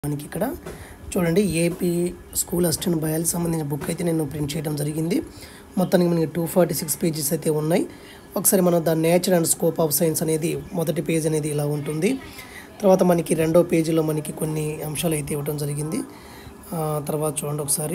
మనకి ఇక్కడ చూడండి ఏపీ స్కూల్ అసిస్టెంట్ బయాలజీ సంబంధించిన బుక్ అయితే నేను ప్రింట్ చేయడం జరిగింది మొత్తానికి మనకి టూ ఫార్టీ సిక్స్ పేజెస్ అయితే ఉన్నాయి ఒకసారి మనం the nature and scope of science అనేది మొదటి పేజ్ అనేది ఇలా ఉంటుంది తర్వాత మనకి రెండో పేజీలో మనకి కొన్ని అంశాలు అయితే ఇవ్వడం జరిగింది ఆ, తర్వాత చూడండి ఒకసారి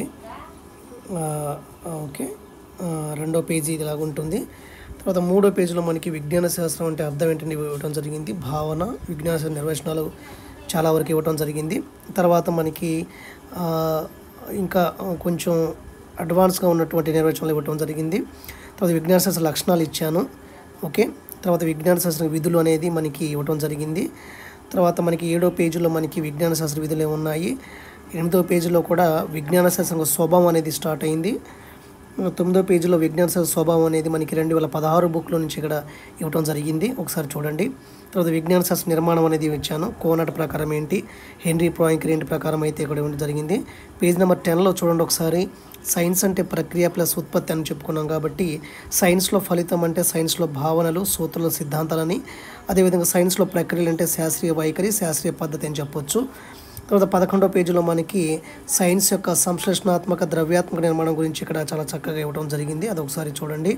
ఆ, ఓకే ఆ, రెండో పేజీ ఇలాగ ఉంటుంది తర్వాత మూడో పేజీలో మనకి విజ్ఞాన శాస్త్రం అంటే అర్థం ఏంటని ఇవ్వడం జరిగింది భావన విజ్ఞాన శాస్త్ర నిర్వచనాలు చాలా వరకు ఇవ్వడం జరిగింది తర్వాత మనకి ఆ, ఇంకా కొంచెం అడ్వాన్స్గా ఉన్నటువంటి నిర్వచనాలు ఇవ్వడం జరిగింది తర్వాత విజ్ఞాన శాస్త్ర లక్షణాలు ఇచ్చాను ఓకే తర్వాత విజ్ఞాన శాస్త్ర విధులు అనేది మనకి ఇవ్వడం జరిగింది తర్వాత మనకి ఏడో పేజీలో మనకి విజ్ఞాన శాస్త్ర విధులు ఏమున్నాయి ఎనిమిదో పేజీలో కూడా విజ్ఞాన శాస్త్రం స్వభావం అనేది స్టార్ట్ అయింది తొమ్మిదో పేజీలో విజ్ఞాన శాస్త్ర స్వభావం అనేది మనకి రెండు వేల పదహారు బుక్లో నుంచి ఇక్కడ ఇవ్వడం జరిగింది ఒకసారి చూడండి తర్వాత విజ్ఞాన శాస్త్ర నిర్మాణం అనేది ఇచ్చాను కోనట్ ప్రకారం ఏంటి హెన్రీ ప్రాయింకర్ ఏంటి ప్రకారం అయితే ఇక్కడ ఇవ్వడం జరిగింది పేజ్ నెంబర్ టెన్లో చూడండి ఒకసారి సైన్స్ అంటే ప్రక్రియ ప్లస్ ఉత్పత్తి అని చెప్పుకున్నాం కాబట్టి సైన్స్లో ఫలితం అంటే సైన్స్లో భావనలు సూత్రాలు సిద్ధాంతాలని అదేవిధంగా సైన్స్లో ప్రక్రియలు అంటే శాస్త్రీయ వైఖరి శాస్త్రీయ పద్ధతి అని చెప్పొచ్చు తర్వాత పదకొండో పేజీలో మనకి సైన్స్ యొక్క సంశ్లేషణాత్మక ద్రవ్యాత్మక నిర్మాణం గురించి ఇక్కడ చాలా చక్కగా ఇవ్వడం జరిగింది అది ఒకసారి చూడండి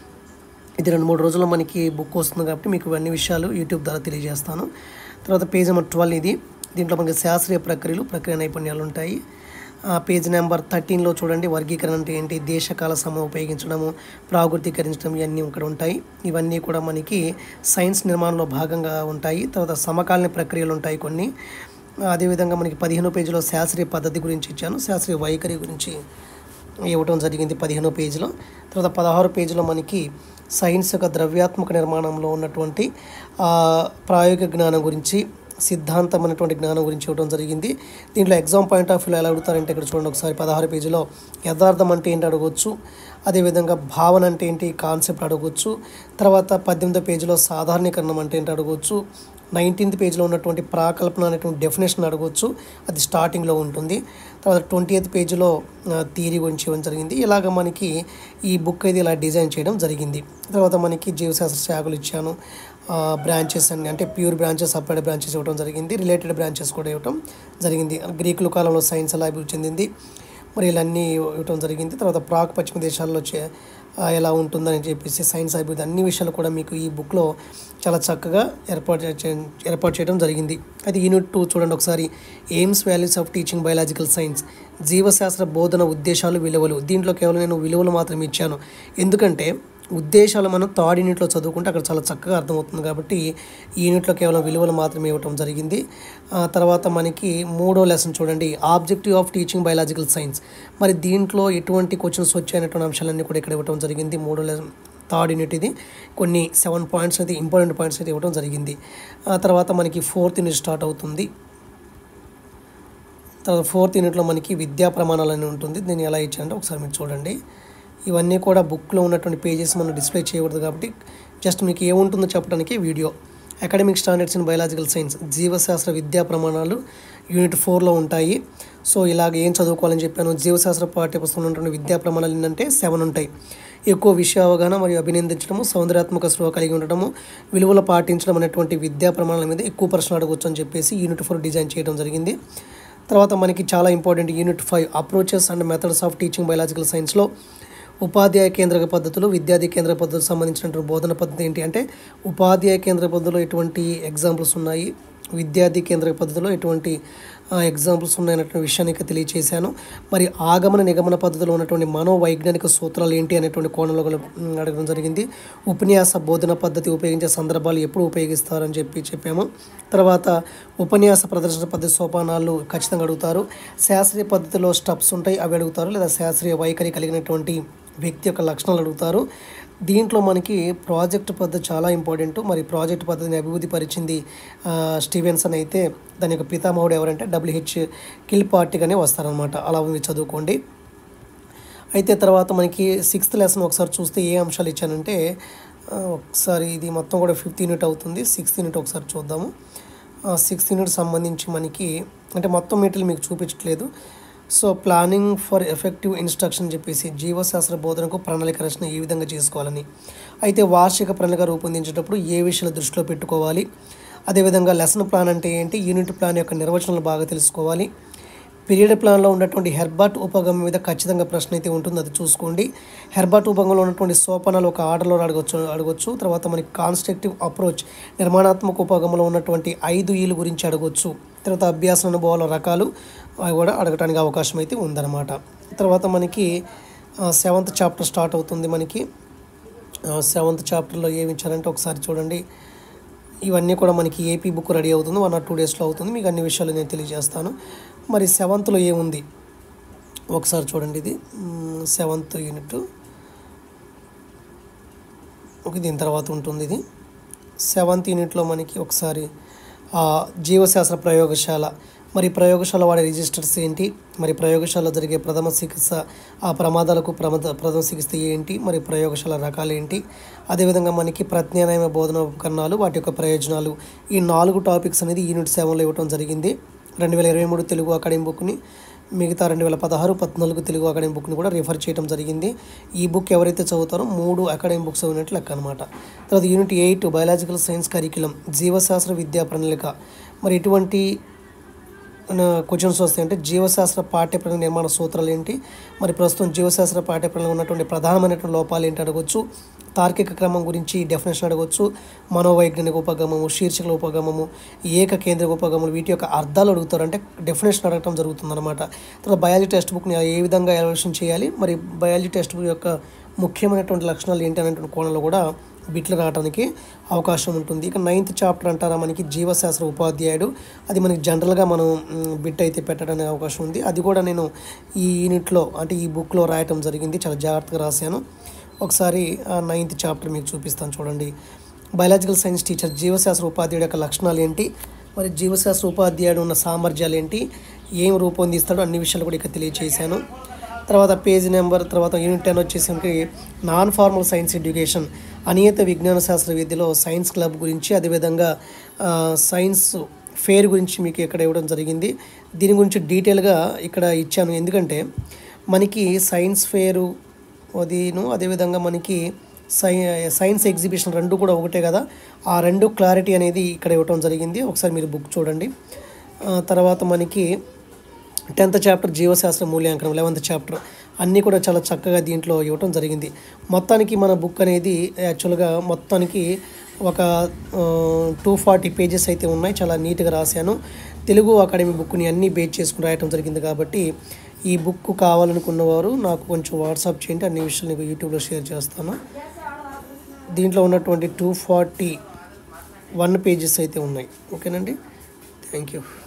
ఇది రెండు మూడు రోజుల్లో మనకి బుక్ వస్తుంది కాబట్టి మీకు ఇవన్నీ విషయాలు యూట్యూబ్ ద్వారా తెలియజేస్తాను తర్వాత పేజ్ నెంబర్ ట్వెల్వ్ ఇది దీంట్లో మనకి శాస్త్రీయ ప్రక్రియలు ప్రక్రియ నైపుణ్యాలు ఉంటాయి ఆ పేజ్ నెంబర్ థర్టీన్లో చూడండి వర్గీకరణ అంటే ఏంటి దేశకాల సమయం ఉపయోగించడము ప్రాకృతీకరించడం ఇవన్నీ ఇక్కడ ఉంటాయి ఇవన్నీ కూడా మనకి సైన్స్ నిర్మాణంలో భాగంగా ఉంటాయి తర్వాత సమకాలీన ప్రక్రియలు ఉంటాయి కొన్ని అదేవిధంగా మనకి పదిహేనో పేజీలో శాస్త్రీయ పద్ధతి గురించి ఇచ్చాను శాస్త్రీయ వైఖరి గురించి ఇవ్వటం జరిగింది పదిహేనో పేజీలో తర్వాత పదహారు పేజీలో మనకి సైన్స్ యొక్క ద్రవ్యాత్మక నిర్మాణంలో ఉన్నటువంటి ఆ, ప్రాయోగిక జ్ఞానం గురించి సిద్ధాంతమైనటువంటి జ్ఞానం గురించి ఇవ్వడం జరిగింది దీంట్లో ఎగ్జామ్ పాయింట్ ఆఫ్ వ్యూలో ఎలా అడుగుతారంటే ఇక్కడ చూడండి ఒకసారి పదహారు పేజీలో యథార్థం అంటే ఏంటి అడగవచ్చు అదేవిధంగా భావన అంటే ఏంటి కాన్సెప్ట్ అడగవచ్చు తర్వాత పద్దెనిమిదో పేజీలో సాధారణీకరణం అంటే ఏంటి అడగవచ్చు నైన్టీన్త్ పేజ్లో ఉన్నటువంటి ప్రాకల్పన అనేటువంటి డెఫినేషన్ అడగవచ్చు అది స్టార్టింగ్లో ఉంటుంది తర్వాత ట్వంటీ ఎయిత్ పేజీలో థియరీ గురించి ఇవ్వడం జరిగింది ఇలాగ మనకి ఈ బుక్ అయితే ఇలా డిజైన్ చేయడం జరిగింది తర్వాత మనకి జీవశాస్త్ర శాఖలు ఇచ్చాను బ్రాంచెస్ అన్ని అంటే ప్యూర్ బ్రాంచెస్ సపరేట్ బ్రాంచెస్ ఇవ్వడం జరిగింది రిలేటెడ్ బ్రాంచెస్ కూడా ఇవ్వడం జరిగింది గ్రీకుల కాలంలో సైన్స్ ఎలా అభివృద్ధి చెందింది మరి ఇలా అన్నీ ఇవ్వడం జరిగింది తర్వాత ప్రాక్ పశ్చిమ దేశాల్లో చే ఆ, ఎలా ఉంటుందని చెప్పేసి సైన్స్ అభివృద్ధి అన్ని విషయాలు కూడా మీకు ఈ బుక్లో చాలా చక్కగా ఏర్పాటు చే- ఏర్పాటు చేయడం జరిగింది అది యూనిట్ టూ చూడండి ఒకసారి aims values of teaching biological science జీవశాస్త్ర బోధన ఉద్దేశాలు విలువలు దీంట్లో కేవలం నేను విలువలు మాత్రమే ఇచ్చాను ఎందుకంటే ఉద్దేశాలు మనం థర్డ్ యూనిట్లో చదువుకుంటే అక్కడ చాలా చక్కగా అర్థమవుతుంది కాబట్టి ఈ యూనిట్లో కేవలం విలువలు మాత్రమే ఇవ్వటం జరిగింది ఆ తర్వాత మనకి మూడో లెసన్ చూడండి objective of teaching biological science మరి దీంట్లో ఎటువంటి క్వశ్చన్స్ వచ్చాయనేటువంటి అంశాలన్నీ కూడా ఇక్కడ ఇవ్వటం జరిగింది మూడో లెసన్ థర్డ్ యూనిట్ ఇది కొన్ని సెవెన్ పాయింట్స్ అయితే ఇంపార్టెంట్ పాయింట్స్ అయితే ఇవ్వడం జరిగింది ఆ తర్వాత మనకి ఫోర్త్ యూనిట్ స్టార్ట్ అవుతుంది తర్వాత ఫోర్త్ యూనిట్లో మనకి విద్యా ప్రమాణాలు అని ఉంటుంది దీన్ని ఎలా ఇచ్చారంటే ఒకసారి మీరు చూడండి ఇవన్నీ కూడా బుక్లో ఉన్నటువంటి పేజెస్ మనం డిస్ప్లే చేయకూడదు కాబట్టి జస్ట్ మీకు ఏముంటుందో చెప్పడానికి video academic standards in biological science జీవశాస్త్ర విద్యా ప్రమాణాలు యూనిట్ ఫోర్లో ఉంటాయి సో ఇలాగ ఏం చదువుకోవాలని చెప్పాను జీవశాస్త్ర పాఠ్యపుస్తకంలో ఉన్నటువంటి విద్యా ప్రమాణాలు ఏంటంటే సెవెన్ ఉంటాయి ఎక్కువ విషయ అవగాహన మరియు అభినందించడము సౌందర్యాత్మక స్పృహ కలిగి ఉండటము విలువలు పాటించడం అనేటువంటి విద్యా ప్రమాణాల మీద ఎక్కువ ప్రశ్నలు అడగవచ్చు అని చెప్పేసి యూనిట్ ఫోర్ డిజైన్ చేయడం జరిగింది తర్వాత మనకి చాలా important unit five approaches and methods of teaching biological సైన్స్లో ఉపాధ్యాయ కేంద్రక పద్ధతులు విద్యార్థి కేంద్ర పద్ధతులకు సంబంధించినటువంటి బోధన పద్ధతి ఏంటి అంటే ఉపాధ్యాయ కేంద్ర పద్ధతిలో ఎటువంటి ఎగ్జాంపుల్స్ ఉన్నాయి విద్యార్థి కేంద్ర పద్ధతిలో ఎటువంటి ఎగ్జాంపుల్స్ ఉన్నాయన్నటువంటి విషయాన్ని ఇక్కడ తెలియచేశాను మరి ఆగమన నిగమన పద్ధతిలో ఉన్నటువంటి మనోవైజ్ఞానిక సూత్రాలు ఏంటి అనేటువంటి కోణంలో కూడా, మ్, అడగడం జరిగింది ఉపన్యాస బోధన పద్ధతి ఉపయోగించే సందర్భాలు ఎప్పుడు ఉపయోగిస్తారని చెప్పి చెప్పాము తర్వాత ఉపన్యాస ప్రదర్శన పద్ధతి సోపానాలు ఖచ్చితంగా అడుగుతారు శాస్త్రీయ పద్ధతిలో స్టెప్స్ ఉంటాయి అవి అడుగుతారు లేదా శాస్త్రీయ వైఖరి కలిగినటువంటి వ్యక్తి యొక్క లక్షణాలు అడుగుతారు దీంట్లో మనకి ప్రాజెక్ట్ పద్ధతి చాలా ఇంపార్టెంట్ మరి ప్రాజెక్ట్ పద్ధతిని అభివృద్ధి పరిచింది ఆ, స్టీవెన్సన్ అయితే దాని యొక్క పితామహుడు ఎవరంటే డబ్ల్యూహెచ్ కిల్ పార్టీగానే వస్తారనమాట అలా ఉంది చదువుకోండి అయితే తర్వాత మనకి సిక్స్త్ లెసన్ ఒకసారి చూస్తే ఏ అంశాలు ఇచ్చానంటే ఆ, ఒకసారి ఇది మొత్తం కూడా ఫిఫ్త్ యూనిట్ అవుతుంది సిక్స్త్ యూనిట్ ఒకసారి చూద్దాము సిక్స్త్ యూనిట్ సంబంధించి మనకి అంటే మొత్తం మీటర్లు మీకు చూపించట్లేదు so planning for effective instruction చెప్పేసి జీవశాస్త్ర బోధనకు ప్రణాళిక రచన ఏ విధంగా చేసుకోవాలని అయితే వార్షిక ప్రణాళిక రూపొందించేటప్పుడు ఏ విషయాలు దృష్టిలో పెట్టుకోవాలి అదేవిధంగా లెసన్ ప్లాన్ అంటే ఏంటి యూనిట్ ప్లాన్ యొక్క నిర్వచనాలు బాగా తెలుసుకోవాలి పీరియడ్ ప్లాన్లో ఉన్నటువంటి హెర్బాట్ ఉపగమం మీద ఖచ్చితంగా ప్రశ్న అయితే ఉంటుంది అది చూసుకోండి హెర్బాట్ ఉపగమంలో ఉన్నటువంటి సోపానాలు ఒక ఆర్డర్లో అడగొచ్చు అడగొచ్చు తర్వాత మనకి కాన్స్ట్రక్టివ్ అప్రోచ్ నిర్మాణాత్మక ఉపగమంలో ఉన్నటువంటి ఐదు ఈలు గురించి అడగొచ్చు తర్వాత అభ్యాస అనుభవాల రకాలు అవి కూడా అడగటానికి అవకాశం అయితే ఉందన్నమాట తర్వాత మనకి సెవెంత్ చాప్టర్ స్టార్ట్ అవుతుంది మనకి సెవెంత్ చాప్టర్లో ఏమి ఇచ్చారంటే ఒకసారి చూడండి ఇవన్నీ కూడా మనకి ఏపీ బుక్ రెడీ అవుతుంది వన్ ఆర్ టూ డేస్లో అవుతుంది మీకు అన్ని విషయాలు నేను తెలియజేస్తాను మరి సెవెంత్లో ఏముంది ఒకసారి చూడండి ఇది సెవెంత్ యూనిట్ ఒక దీని తర్వాత ఉంటుంది ఇది సెవెంత్ యూనిట్లో మనకి ఒకసారి ఆ, జీవశాస్త్ర ప్రయోగశాల మరి ప్రయోగశాల వాడే రిజిస్టర్స్ ఏంటి మరి ప్రయోగశాలలో జరిగే ప్రథమ చికిత్స ఆ ప్రమాదాలకు ప్రమాద ప్రథమ చికిత్స ఏంటి మరి ప్రయోగశాల రకాలు ఏంటి అదేవిధంగా మనకి ప్రత్యామ్నాయ బోధన ఉపకరణాలు వాటి యొక్క ప్రయోజనాలు ఈ నాలుగు టాపిక్స్ అనేది యూనిట్ సెవెన్లో ఇవ్వడం జరిగింది రెండు వేల ఇరవై మూడు తెలుగు అకాడమీ బుక్ని మిగతా రెండు వేల పదహారు పద్నాలుగు తెలుగు అకాడమీ బుక్ని కూడా రిఫర్ చేయడం జరిగింది ఈ బుక్ ఎవరైతే చదువుతారో మూడు అకాడమీ బుక్స్ ఉన్నట్లు లెక్క అనమాట తర్వాత unit eight biological science curriculum జీవశాస్త్ర విద్యా ప్రణాళిక మరి ఎటువంటి క్వశ్చన్స్ వస్తాయి అంటే జీవశాస్త్ర పాఠ్యప్రణాళిక నిర్మాణ సూత్రాలు ఏంటి మరి ప్రస్తుతం జీవశాస్త్ర పాఠ్యప్రణాళిక ఉన్నటువంటి ప్రధానమైనటువంటి లోపాలు ఏంటి అడగొచ్చు తార్కిక క్రమం గురించి డెఫినేషన్ అడగొచ్చు మనోవైజ్ఞానిక ఉపగమము శీర్షికల ఉపగమము ఏక కేంద్రిక ఉపగమలు వీటి యొక్క అర్థాలు అడుగుతారు అంటే డెఫినేషన్ అడగటం జరుగుతుంది అనమాట తర్వాత బయాలజీ టెక్స్ట్ బుక్ని ఏ విధంగా ఎవాల్యుయేషన్ చేయాలి మరి బయాలజీ టెక్స్ట్ బుక్ యొక్క ముఖ్యమైనటువంటి లక్షణాలు ఏంటి అనేటువంటి కోణంలో కూడా బిట్లు రావడానికి అవకాశం ఉంటుంది ఇక నైన్త్ చాప్టర్ అంటారా మనకి జీవశాస్త్ర ఉపాధ్యాయుడు అది మనకి జనరల్గా మనం మ్, బిట్ అయితే పెట్టడానికి అవకాశం ఉంది అది కూడా నేను ఈ యూనిట్లో అంటే ఈ బుక్లో రాయటం జరిగింది చాలా జాగ్రత్తగా రాశాను ఒకసారి ఆ నైన్త్ చాప్టర్ మీకు చూపిస్తాను చూడండి బయాలజికల్ సైన్స్ టీచర్ జీవశాస్త్ర ఉపాధ్యాయుడు యొక్క లక్షణాలు ఏంటి మరి జీవశాస్త్ర ఉపాధ్యాయుడు ఉన్న సామర్థ్యాలు ఏంటి ఏం రూపొందిస్తాడో అన్ని విషయాలు కూడా ఇక్కడ తెలియజేశాను తర్వాత పేజ్ నెంబర్ తర్వాత యూనిట్ టెన్ వచ్చేసరికి నాన్ ఫార్మల్ సైన్స్ ఎడ్యుకేషన్ అనియత విజ్ఞాన శాస్త్ర విద్యలో సైన్స్ క్లబ్ గురించి అదేవిధంగా ఆ, సైన్స్ ఫేర్ గురించి మీకు ఇక్కడ ఇవ్వడం జరిగింది దీని గురించి డీటెయిల్గా ఇక్కడ ఇచ్చాను ఎందుకంటే మనకి సైన్స్ ఫేరు అదిను అదేవిధంగా మనకి సై సైన్స్ ఎగ్జిబిషన్ రెండు కూడా ఒకటే కదా ఆ రెండు క్లారిటీ అనేది ఇక్కడ ఇవ్వటం జరిగింది ఒకసారి మీరు బుక్ చూడండి ఆ, తర్వాత మనకి టెన్త్ చాప్టర్ జీవశాస్త్ర మూల్యాంకనం లెవెంత్ చాప్టర్ అన్నీ కూడా చాలా చక్కగా దీంట్లో ఇవ్వటం జరిగింది మొత్తానికి మన బుక్ అనేది యాక్చువల్గా మొత్తానికి ఒక టూ ఫార్టీ పేజెస్ అయితే ఉన్నాయి చాలా నీట్గా రాశాను తెలుగు అకాడమీ బుక్ని అన్నీ బేస్ చేసుకుని రాయటం జరిగింది కాబట్టి ఈ బుక్ కావాలనుకున్నవారు నాకు కొంచెం వాట్సాప్ చేయండి అన్ని విషయాలు నీకు యూట్యూబ్లో షేర్ చేస్తాను దీంట్లో ఉన్నటువంటి టూ ఫార్టీ వన్ పేజెస్ అయితే ఉన్నాయి ఓకేనండి థ్యాంక్ యూ